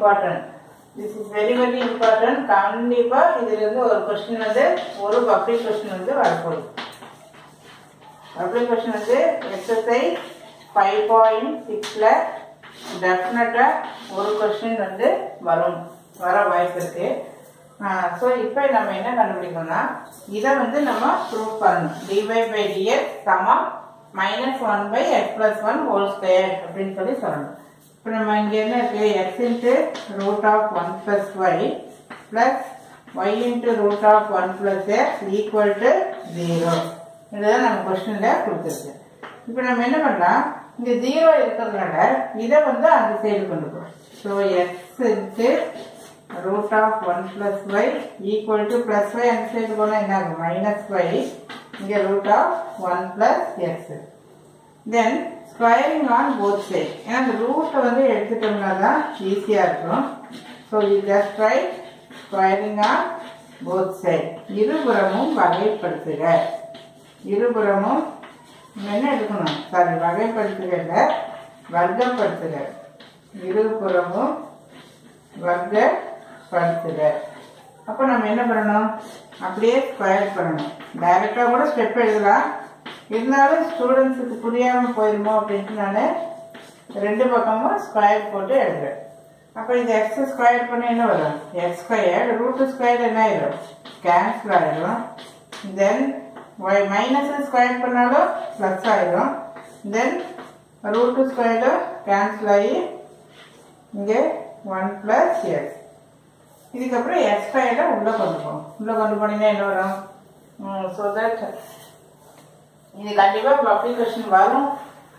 Important this is very very important கண்டிப்பாக இதுலேருந்து ஒரு கொஸ்டின் வந்து ஒரு பப்ளிக் கொஸ்டின் வந்து வரப்போகுது பப்ளிக் கொஸ்டின் வந்து எக்ஸசைஸ் ஃபைவ் பாயிண்ட் சிக்ஸில் டெஃபினட்டாக ஒரு கொஸ்டின் வந்து வரும் வர வாய்ப்பு இருக்கு ஸோ இப்போ நம்ம என்ன கண்டுபிடிக்கணும்னா இதை வந்து நம்ம ப்ரூவ் பண்ணணும் டிவை பை டிஎஸ் சமம் minus one by x plus one whole square அப்படின்னு சொல்லி சொல்லணும் இப்போ நம்ம இங்கே என்ன இருக்கு x into root of one plus y plus y into root of one plus x equal to zero இதுதான் நம்ம கொஸ்டினில் கொடுத்துருக்கு இப்போ நம்ம என்ன பண்ணலாம் இங்க ஜீரோ இருக்கிறதுனால இதை வந்து அந்த சைடு கொண்டு போகிறோம் so x into root of one plus y equal to plus y அந்த சைடு போனால் என்ன ஆகும் மைனஸ் ஒய் இங்கே root of one plus x then squaring on both side ஏன்னா அந்த ரூட்டை வந்து எடுத்துட்டோம்னா தான் ஈஸியாக இருக்கும் so you just write squaring on both side இருபுறமும் வகைப்படுத்துக இருபுறமும் நம்ம என்ன எடுக்கணும் சாரி வகைப்படுத்துகிறத வர்க்கப்படுத்துக இருபுறமும் வர்க்கப்படுத்துக அப்போ நம்ம என்ன பண்ணணும் அப்படியே ஸ்கொயர் பண்ணணும் டைரெக்டாக கூட ஸ்டெப் எழுதலாம் இருந்தாலும் ஸ்டூடெண்ட்ஸுக்கு புரியாமல் போயிருமோ அப்படின்ட்டு நான் ரெண்டு பக்கமும் ஸ்கொயர் போட்டு எழுதுறேன் அப்போ இது எக்ஸ் ஸ்கொயர் பண்ண என்ன வரும் எக்ஸ் ஸ்கொயர் ரூட் ஸ்கொயர் என்ன ஆயிடும் கேன்சல் ஆயிடும் தென் ஒய் மைனஸ் ஸ்கொயர் பண்ணாலும் ப்ளஸ் ஆயிடும் தென் ரூட் ஸ்கொயரும் கேன்சல் ஆகி இங்கே ஒன் ப்ளஸ் எக்ஸ் இதுக்கப்புறம் எக்ஸ் ஸ்கொயரை உள்ளே கொண்டு போகணும் உள்ளே கொண்டு போனீங்கன்னா என்ன வரும் ஸோ தட் இது கண்டிப்பாக பப்ளிக் கொஸ்டின் வரும்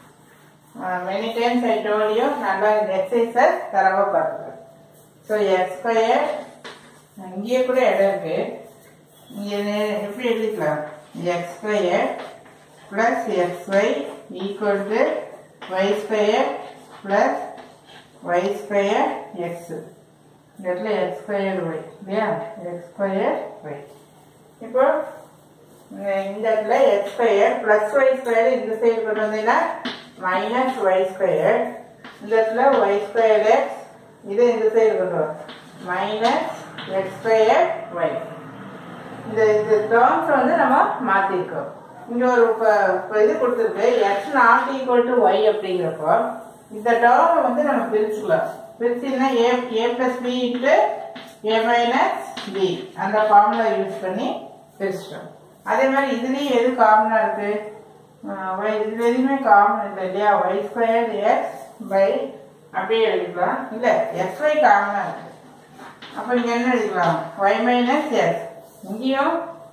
many times I told you நல்லா இந்த எக்ஸசைஸை தரவா பாருங்க ஸோ எக்ஸ் ஸ்கொயர் இங்கேயே கூட இடம் இருக்கு இங்கே எப்படி எழுதிக்கலாம் x square plus x y equal to y square plus y square x இந்த இடத்துல எக்ஸ் ஸ்கொயர் ஒய் இல்லையா எக்ஸ் ஸ்கொயர் ஒய் இப்போ இந்த இடத்துல x square plus y square இந்த சைடு கொண்டு வந்தீங்கன்னா மைனஸ் ஒய் ஸ்கொயர் இந்த இடத்துல ஒய் ஸ்கொயர் எக்ஸ் இதை இந்த சைடு கொண்டு வரும் மைனஸ் எக்ஸ் ஸ்கொயர் ஒய் இந்த இந்த டேர்ம்ஸ் வந்து நம்ம மாற்றிருக்கோம் இங்கே ஒரு இப்போ இது கொடுத்துருக்கு x not equal to y அப்படிங்கிறப்போ இந்த டேர்மை வந்து நம்ம பிரிச்சுக்கலாம் பிரிச்சுன்னா A A plus B into A minus B அந்த ஃபார்முலா யூஸ் பண்ணி பிரிச்சிட்டோம் அதே மாதிரி இதுலேயும் எது காமனாக இருக்கு ஒய் இது எதுவுமே காமன் இல்லை இல்லையா ஒய் ஸ்கொயர் எக்ஸ் பை அப்படியே எழுதிக்கலாம் இல்லை எக்ஸ் ஒய் காமனாக இருக்கு அப்போ இங்கே என்ன எழுதிக்கலாம் ஒய் மைனஸ் எக்ஸ் இங்கேயும்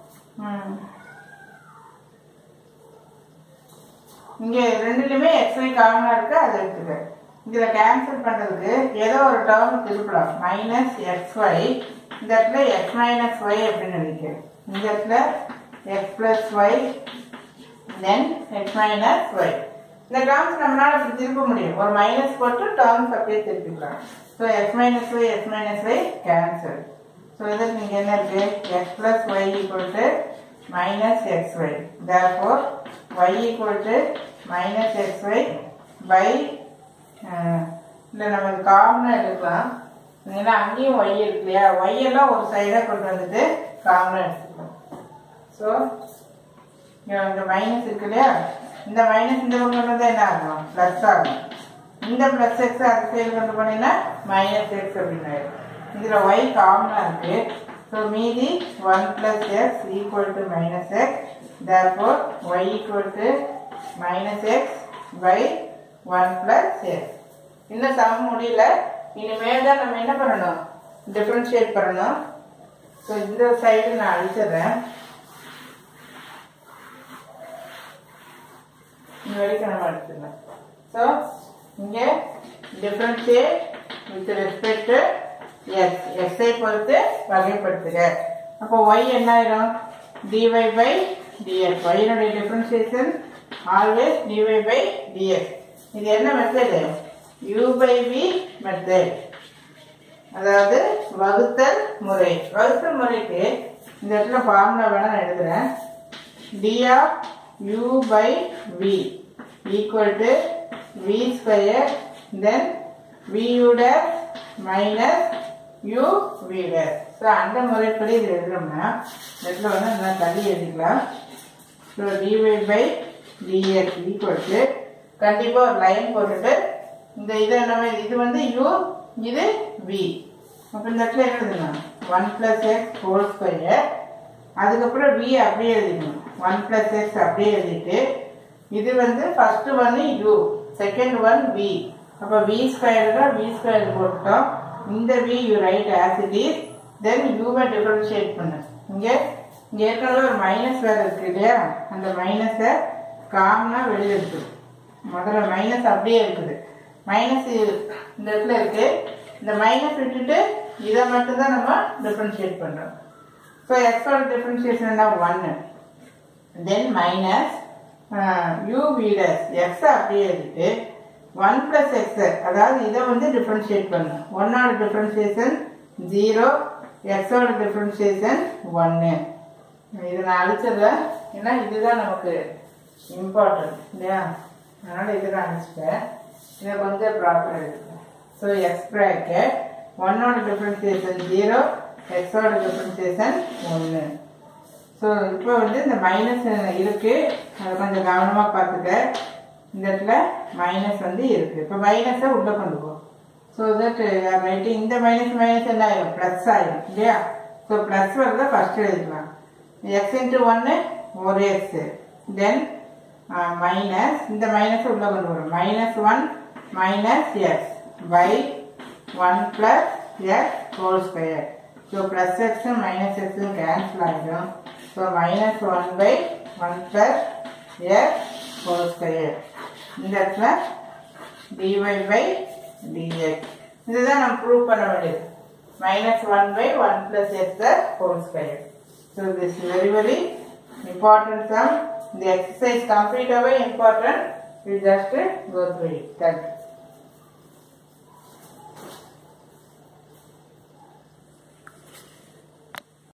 இங்கே ரெண்டுலையுமே எக்ஸ் ஒய் காமனாக இருக்கு அதை எடுத்துக்க இதில் கேன்சல் பண்ணுறதுக்கு ஏதோ ஒரு டேர்ம் திருப்பலாம் மைனஸ் எக்ஸ் ஒய் இந்த இடத்துல எக்ஸ் மைனஸ் ஒய் அப்படின்னு எழுதிக்கிறேன் இந்த இடத்துல x plus y then x minus y இந்த டேர்ம்ஸ் நம்மளால இப்படி திருப்ப முடியும் ஒரு மைனஸ் போட்டு டேர்ம்ஸ் அப்படியே திருப்பிக்கலாம் so x minus y x minus y cancel so இதற்கு நீங்கள் என்ன இருக்கு x plus y equal to minus x y therefore y equal to minus x y by இல்லை நம்ம காமனாக எடுக்கலாம் ஏன்னா அங்கேயும் ஒய் இருக்கு இல்லையா ஒய் எல்லாம் ஒரு சைடாக கொண்டு வந்துட்டு காமனாக எடுத்துக்கலாம் ஸோ இங்கே மைனஸ் இருக்கு இல்லையா இந்த மைனஸ் இந்த பக்கம் கொண்டு வந்தால் என்ன ஆகும் ப்ளஸ் ஆகும் இந்த ப்ளஸ் எக்ஸ் அந்த சைடு கொண்டு போனீங்கன்னா மைனஸ் எக்ஸ் அப்படின்னு ஆயிடும் இதில் ஒய் காமனாக இருக்கு ஸோ மீதி one plus x equal to minus x therefore y equal to minus x by one plus x இன்னும் சம முடியல இனிமேல் தான் நம்ம என்ன பண்ணணும் டிஃப்ரென்ஷியேட் பண்ணணும் ஸோ இந்த சைடு நான் அழிச்சிடுறேன் இந்த வரைக்கும் நம்ம எடுத்துக்கலாம் ஸோ இங்கே டிஃப்ரென்ஷியேட் வித் ரெஸ்பெக்ட் எஸ் எஸ்ஐ பொறுத்து வகைப்படுத்துக அப்போ ஒய் என்ன ஆயிரும் டிஒய் பை டிஎஸ் ஒய்னுடைய differentiation always dy by dx இது என்ன method u by v method அதாவது வகுத்தல் முறை வகுத்தல் முறைக்கு இந்த இடத்துல ஃபார்முலா வேணா நான் எழுதுறேன் d of u by v equal to v square then v u dash minus u v dash so அந்த முறைப்படி இது எழுதுறோம்னா இந்த இடத்துல வந்து நான் தள்ளி எழுதிக்கலாம் so dy by dx equal to கண்டிப்பாக ஒரு லைன் போட்டுட்டு இந்த இதை நம்ம இது வந்து யூ இது வி அப்போ இந்த இடத்துல என்ன எழுதணும் one plus x whole square அதுக்கப்புறம் வி அப்படியே எழுதிக்கணும் ஒன் ப்ளஸ் எக்ஸ் அப்படியே எழுதிட்டு இது வந்து first one u second one v அப்போ வி ஸ்கொயர் தான் வி ஸ்கொயர் போட்டோம் இந்த v u write as it is then யூவை டிஃபரன்ஷியேட் பண்ணு இங்கே இங்கே ஏற்கனவே ஒரு மைனஸ் வேறு இருக்கு இல்லையா அந்த மைனஸை காமனாக வெளியே இருக்குது முதல்ல மைனஸ் அப்படியே இருக்குது மைனஸ் இந்த இடத்துல இருக்கு இந்த மைனஸ் விட்டுட்டு இதை மட்டும்தான் நம்ம டிஃபரன்ஷியேட் பண்ணுறோம் ஸோ எக்ஸோட டிஃபரன்ஷியேஷன் என்ன ஒன்று தென் மைனஸ் யூ வீடஸ் எக்ஸ் அப்படியே இருக்கு ஒன் பிளஸ் எக்ஸ் அதாவது இதை வந்து டிஃபரன்ஷியேட் பண்ணும் ஒன்னோட டிஃபரன்ஷியேஷன் ஜீரோ எக்ஸோட டிஃபரன்ஷியேஷன் ஒன்று இது நான் அழிச்சிடுறேன் ஏன்னா இதுதான் நமக்கு இம்பார்ட்டன்ட் இல்லையா அதனால் இதை நான் அழிச்சிட்டேன் இதை கொஞ்சம் ப்ராப்பராக எடுக்கிறேன் ஸோ எக்ஸ் ப்ராக்கெட் ஒன்னோட டிஃபரன்ஷியேஷன் ஜீரோ எக்ஸோட டிஃபரன்ஷியேஷன் ஒன்று ஸோ இப்போ வந்து இந்த மைனஸ் இருக்கு அதை கொஞ்சம் கவனமாக பார்த்துக்க இந்த இடத்துல மைனஸ் வந்து இருக்கு இப்போ மைனஸை உள்ளே கொண்டு போ ஸோ தட் ரைட்டு இந்த மைனஸ் மைனஸ் என்ன ஆயிடும் ப்ளஸ் ஆயிடும் இல்லையா ஸோ ப்ளஸ் வரத ஃபர்ஸ்ட் எழுதிக்கலாம் எக்ஸ் இன்ட்டு ஒன்று ஒரு எக்ஸ் தென் மைனஸ் இந்த மைனஸ் உள்ளே கொண்டு வரும் minus one minus x by one plus x whole square so plus எக்ஸும் மைனஸ் எக்ஸும் கேன்சல் ஆகிடும் so minus one by one plus x whole square இந்த இடத்துல டிஒய் பை டிஎக்ஸ் இதுதான் நம்ம ப்ரூவ் பண்ண வேண்டியது minus one by one plus x whole square so this very very important sum. The exercise completely important. We just go through it. Thank you.